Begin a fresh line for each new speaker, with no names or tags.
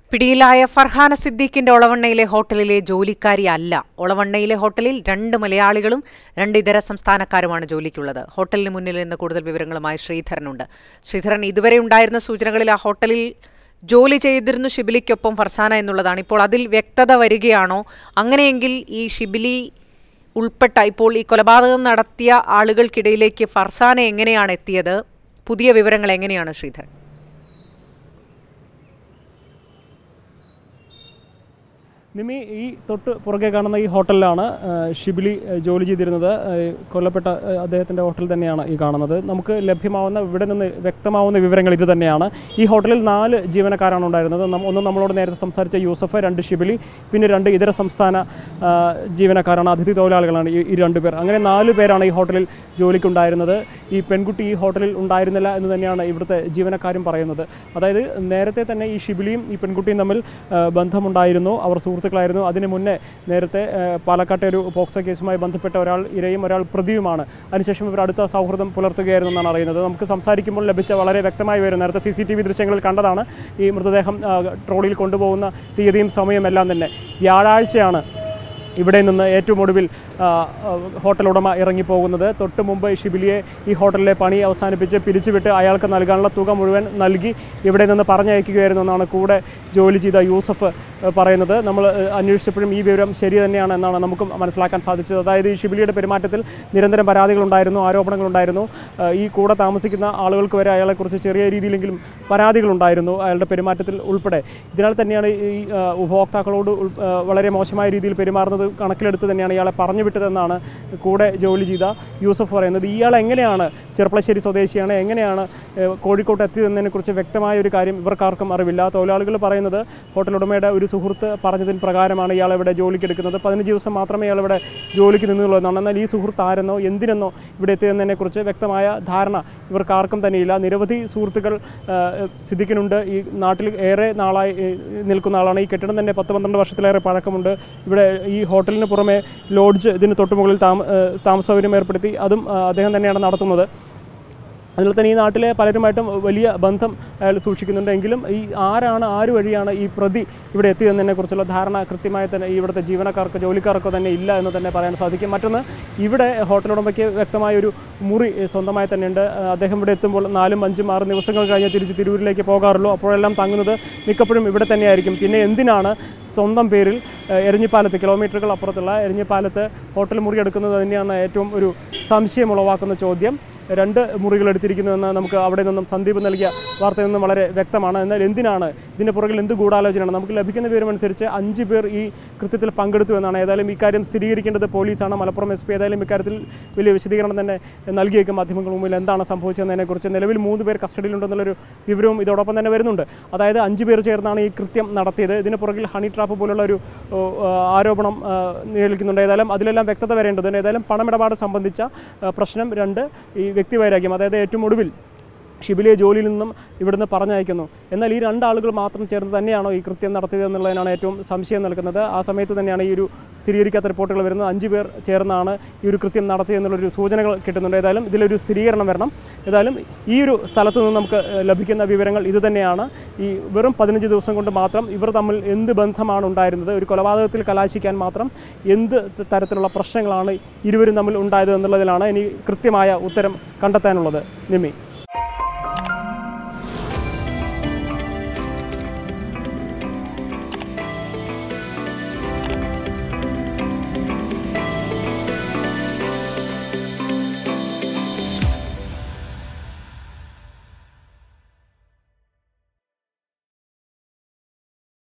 പിടിയിലായ ഫർഹാന സിദ്ദീഖിന്റെ ഒളവണ്ണയിലെ ഹോട്ടലിലെ ജോലിക്കാരി അല്ല ഒളവണ്ണയിലെ ഹോട്ടലിൽ രണ്ട് മലയാളികളും രണ്ട് ഇതര സംസ്ഥാനക്കാരുമാണ് ജോലിക്കുള്ളത് ഹോട്ടലിന് മുന്നിൽ നിന്ന് കൂടുതൽ വിവരങ്ങളുമായി ശ്രീധരനുണ്ട് ശ്രീധരൻ ഇതുവരെ ഉണ്ടായിരുന്ന സൂചനകളിൽ ആ ഹോട്ടലിൽ ജോലി ചെയ്തിരുന്നു ഷിബിലിക്കൊപ്പം ഫർസാന എന്നുള്ളതാണ് ഇപ്പോൾ അതിൽ വ്യക്തത വരികയാണോ അങ്ങനെയെങ്കിൽ ഈ ഷിബിലി ഉൾപ്പെട്ട ഇപ്പോൾ ഈ കൊലപാതകം നടത്തിയ ആളുകൾക്കിടയിലേക്ക് ഫർസാന എങ്ങനെയാണ് എത്തിയത് പുതിയ വിവരങ്ങൾ എങ്ങനെയാണ് ശ്രീധരൻ
നിമി ഈ തൊട്ട് പുറകെ കാണുന്ന ഈ ഹോട്ടലിലാണ് ആ, ഷിബിലി ആ, ജോലി ചെയ്തിരുന്നത് ആ, കൊല്ലപ്പെട്ട ആ, അദ്ദേഹത്തിൻ്റെ ഹോട്ടൽ തന്നെയാണ് ഈ കാണുന്നത് നമുക്ക് ലഭ്യമാവുന്ന ഇവിടെ നിന്ന് വ്യക്തമാവുന്ന വിവരങ്ങൾ ഇത് തന്നെയാണ് ഈ ഹോട്ടലിൽ നാല് ജീവനക്കാരാണ് ഉണ്ടായിരുന്നത് നം- ഒന്ന് നമ്മളോട് നേരത്തെ സംസാരിച്ച യൂസഫ് രണ്ട് ഷിബിലി പിന്നെ രണ്ട് ഇതര സംസ്ഥാന ആ, ജീവനക്കാരാണ് അതിഥി തൊഴിലാളികളാണ് ഈ ഈ രണ്ട് പേർ അങ്ങനെ നാല് പേരാണ് ഈ ഹോട്ടലിൽ ജോലിക്കുണ്ടായിരുന്നത് ഈ പെൺകുട്ടി ഈ ഹോട്ടലിൽ ഉണ്ടായിരുന്നില്ല എന്ന് തന്നെയാണ് ഇവിടുത്തെ ജീവനക്കാരും പറയുന്നത് അതായത് നേരത്തെ തന്നെ ഈ ഷിബിലിയും ഈ പെൺകുട്ടിയും തമ്മിൽ ആ, ബന്ധമുണ്ടായിരുന്നു അവർ സുഹൃത്തുക്കളായിരുന്നു അതിന് മുന്നേ നേരത്തെ ആ, പാലക്കാട്ടെ ഒരു പോക്സോ കേസുമായി ബന്ധപ്പെട്ട ഒരാൾ ഇരയും ഒരാൾ പ്രതിയുമാണ് അതിനുശേഷം ഇവർ അടുത്ത സൗഹൃദം പുലർത്തുകയായിരുന്നു എന്നാണ് അറിയുന്നത് നമുക്ക് സംസാരിക്കുമ്പോൾ ലഭിച്ച വളരെ വ്യക്തമായി വരും നേരത്തെ സി സി ടി വി ദൃശ്യങ്ങളിൽ കണ്ടതാണ് ഈ മൃതദേഹം ആ, ട്രോളിയിൽ കൊണ്ടുപോകുന്ന തീയതിയും സമയം എല്ലാം തന്നെ വ്യാഴാഴ്ചയാണ് ഇവിടെ നിന്ന് ഏറ്റവും ഒടുവിൽ ആ, ആ, ഹോട്ടൽ ഉടമ ഇറങ്ങിപ്പോകുന്നത് തൊട്ട് മുമ്പ് ഷിബിലിയെ ഈ ഹോട്ടലിലെ പണി അവസാനിപ്പിച്ച് പിരിച്ചുവിട്ട് അയാൾക്ക് നൽകാനുള്ള തുക മുഴുവൻ നൽകി ഇവിടെ നിന്ന് പറഞ്ഞയക്കുകയായിരുന്നു എന്നാണ് കൂടെ ജോലി ചെയ്ത യൂസഫ് ആ, പറയുന്നത് നമ്മൾ ആ, അന്വേഷിച്ചപ്പോഴും ഈ വിവരം ശരി തന്നെയാണ് എന്നാണ് നമുക്ക് മനസ്സിലാക്കാൻ സാധിച്ചത് അതായത് ഈ ഷിബിലിയുടെ പെരുമാറ്റത്തിൽ നിരന്തരം പരാതികളുണ്ടായിരുന്നു ആരോപണങ്ങളുണ്ടായിരുന്നു ആ, ഈ കൂടെ താമസിക്കുന്ന ആളുകൾക്ക് വരെ അയാളെക്കുറിച്ച് ചെറിയ രീതിയിലെങ്കിലും പരാതികളുണ്ടായിരുന്നു അയാളുടെ പെരുമാറ്റത്തിൽ ഉൾപ്പെടെ ഇതിനാൽ തന്നെയാണ് ഈ ആ, ഉപഭോക്താക്കളോട് ഉൾ- ആ, വളരെ മോശമായ രീതിയിൽ പെരുമാറുന്നത് കണക്കിലെടുത്ത് തന്നെയാണ് ഇയാളെ പറഞ്ഞു വിട്ടതെന്നാണ് കൂടെ ജോലി ചെയ്ത യൂസഫ് പറയുന്നത് ഇയാൾ എങ്ങനെയാണ് ചെർപ്പളശ്ശേരി സ്വദേശിയാണ് എങ്ങനെയാണ് ഏഹ്, കോഴിക്കോട്ട് എത്തിയതെന്നതിനെക്കുറിച്ച് വ്യക്തമായ ഒരു കാര്യം ഇവർക്കാർക്കും അറിവില്ല തൊഴിലാളികൾ പറയുന്നത് ഹോട്ടൽ ഉടമയുടെ ഒരു സുഹൃത്ത് പറഞ്ഞതിന് പ്രകാരമാണ് ഇയാൾ ഇവിടെ ജോലിക്ക് എടുക്കുന്നത് പതിനഞ്ച് ദിവസം മാത്രമേ ഇയാൾ ഇവിടെ ജോലിക്ക് നിന്നുള്ളൂ എന്നാണ് എന്നാൽ ഈ സുഹൃത്ത് ആരെന്നോ എന്തിനെന്നോ ഇവിടെ എത്തിയതെന്നതിനെക്കുറിച്ച് വ്യക്തമായ ധാരണ ഇവർക്കാർക്കും തന്നെയില്ല നിരവധി സുഹൃത്തുക്കൾ ഏഹ്, സിദ്ദിഖിനുണ്ട് ഈ നാട്ടിൽ ഏറെ നാളായി ഏഹ്, നിൽക്കുന്ന ആളാണ് ഈ കെട്ടിടം തന്നെ പത്ത് പന്ത്രണ്ട് വർഷത്തിലേറെ പഴക്കമുണ്ട് ഇവിടെ ഈ ഹോട്ടലിന് പുറമെ ലോഡ്ജ് ഇതിന് തൊട്ട് മുകളിൽ താമ ഏഹ്, താമസ സൗകര്യം ഏർപ്പെടുത്തി അതും ആ, അദ്ദേഹം തന്നെയാണ് നടത്തുന്നത് അതുപോലെ തന്നെ ഈ നാട്ടിലെ പലരുമായിട്ടും വലിയ ബന്ധം അയാൾ സൂക്ഷിക്കുന്നുണ്ട് എങ്കിലും ഈ ആരാണ് ആര് വഴിയാണ് ഈ പ്രതി ഇവിടെ എത്തിയതെന്നതിനെ കുറിച്ചുള്ള ധാരണ കൃത്യമായി തന്നെ ഈ ഇവിടുത്തെ ജീവനക്കാർക്ക് ജോലിക്കാർക്കോ തന്നെ ഇല്ല എന്ന് തന്നെ പറയാൻ സാധിക്കും മറ്റൊന്ന് ഇവിടെ ഹോട്ടൽ ഉടമയ്ക്ക് വ്യക്തമായ ഒരു മുറി ഏഹ്, സ്വന്തമായി തന്നെയുണ്ട് ആ, അദ്ദേഹം ഇവിടെ എത്തുമ്പോൾ നാലും അഞ്ചും ആറ് ദിവസങ്ങൾ കഴിഞ്ഞ് തിരിച്ച് തിരൂരിലേക്ക് പോകാറുള്ളൂ അപ്പോഴെല്ലാം തങ്ങുന്നത് മിക്കപ്പോഴും ഇവിടെ തന്നെയായിരിക്കും പിന്നെ എന്തിനാണ് സ്വന്തം പേരിൽ ഏഹ്, എരഞ്ഞിപ്പാലത്ത് കിലോമീറ്ററുകൾ അപ്പുറത്തുള്ള എരഞ്ഞിപ്പാലത്ത് ഹോട്ടൽ മുറി എടുക്കുന്നത് തന്നെയാണ് ഏറ്റവും ഒരു സംശയം ഉളവാക്കുന്ന ചോദ്യം രണ്ട് മുറികൾ എടുത്തിരിക്കുന്നുവെന്ന് നമുക്ക് അവിടെ നിന്നും സന്ദീപ് നൽകിയ വാർത്തയിൽ നിന്നും വളരെ വ്യക്തമാണ് എന്നാൽ എന്തിനാണ് ഇതിൻ്റെ പുറകിൽ എന്ത് ഗൂഢാലോചനയാണ് നമുക്ക് ലഭിക്കുന്ന വിവരമനുസരിച്ച് അഞ്ച് പേർ ഈ കൃത്യത്തിൽ പങ്കെടുത്തു എന്നാണ് ഏതായാലും ഇക്കാര്യം സ്ഥിരീകരിക്കേണ്ടത് പോലീസാണ് മലപ്പുറം എസ് പി ഏതായാലും ഇക്കാര്യത്തിൽ വലിയ വിശദീകരണം തന്നെ നൽകിയേക്കും മാധ്യമങ്ങൾ മുമ്പിൽ എന്താണ് സംഭവിച്ചതെന്നതിനെക്കുറിച്ച് നിലവിൽ മൂന്ന് പേർ കസ്റ്റഡിയിലുണ്ടെന്നുള്ളൊരു വിവരവും ഇതോടൊപ്പം തന്നെ വരുന്നുണ്ട് അതായത് അഞ്ച് പേർ ചേർന്നാണ് ഈ കൃത്യം നടത്തിയത് ഇതിന് പുറകിൽ ഹണി ട്രാപ്പ് പോലുള്ള ഒരു ഓ, ആ, ആരോപണം ആ, നിലനിൽക്കുന്നുണ്ട് ഏതായാലും അതിലെല്ലാം വ്യക്തത വരേണ്ടതുണ്ട് ഏതായാലും പണമിടപാട് സംബന്ധിച്ച ആ, പ്രശ്നം രണ്ട് ഈ വ്യക്തിവൈരാഗ്യം അതായത് ഏറ്റവും ഒടുവിൽ ഷിബിലിയെ ജോലിയിൽ നിന്നും ഇവിടുന്ന് പറഞ്ഞയക്കുന്നു എന്നാൽ ഈ രണ്ടാളുകൾ മാത്രം ചേർന്ന് തന്നെയാണോ ഈ കൃത്യം നടത്തിയത് എന്നുള്ളതിനാണ് ഏറ്റവും സംശയം നൽകുന്നത് ആ സമയത്ത് തന്നെയാണ് ഈ ഒരു സ്ഥിരീകരിക്കാത്ത റിപ്പോർട്ടുകൾ വരുന്നത് അഞ്ച് പേർ ചേർന്നാണ് ഈ ഒരു കൃത്യം നടത്തിയെന്നുള്ളൊരു സൂചനകൾ കിട്ടുന്നുണ്ട് ഏതായാലും ഇതിലൊരു സ്ഥിരീകരണം വരണം ഏതായാലും ഈ ഒരു സ്ഥലത്ത് നിന്ന് നമുക്ക് ഏഹ്, ലഭിക്കുന്ന വിവരങ്ങൾ ഇത് തന്നെയാണ് ഈ വെറും പതിനഞ്ച് ദിവസം കൊണ്ട് മാത്രം ഇവർ തമ്മിൽ എന്ത് ബന്ധമാണ് ഉണ്ടായിരുന്നത് ഒരു കൊലപാതകത്തിൽ കലാശിക്കാൻ മാത്രം എന്ത് ത- തരത്തിലുള്ള പ്രശ്നങ്ങളാണ് ഇരുവരും തമ്മിൽ ഉണ്ടായത് എന്നുള്ളതിലാണ് ഇനി കൃത്യമായ ഉത്തരം കണ്ടെത്താനുള്ളത് നിമി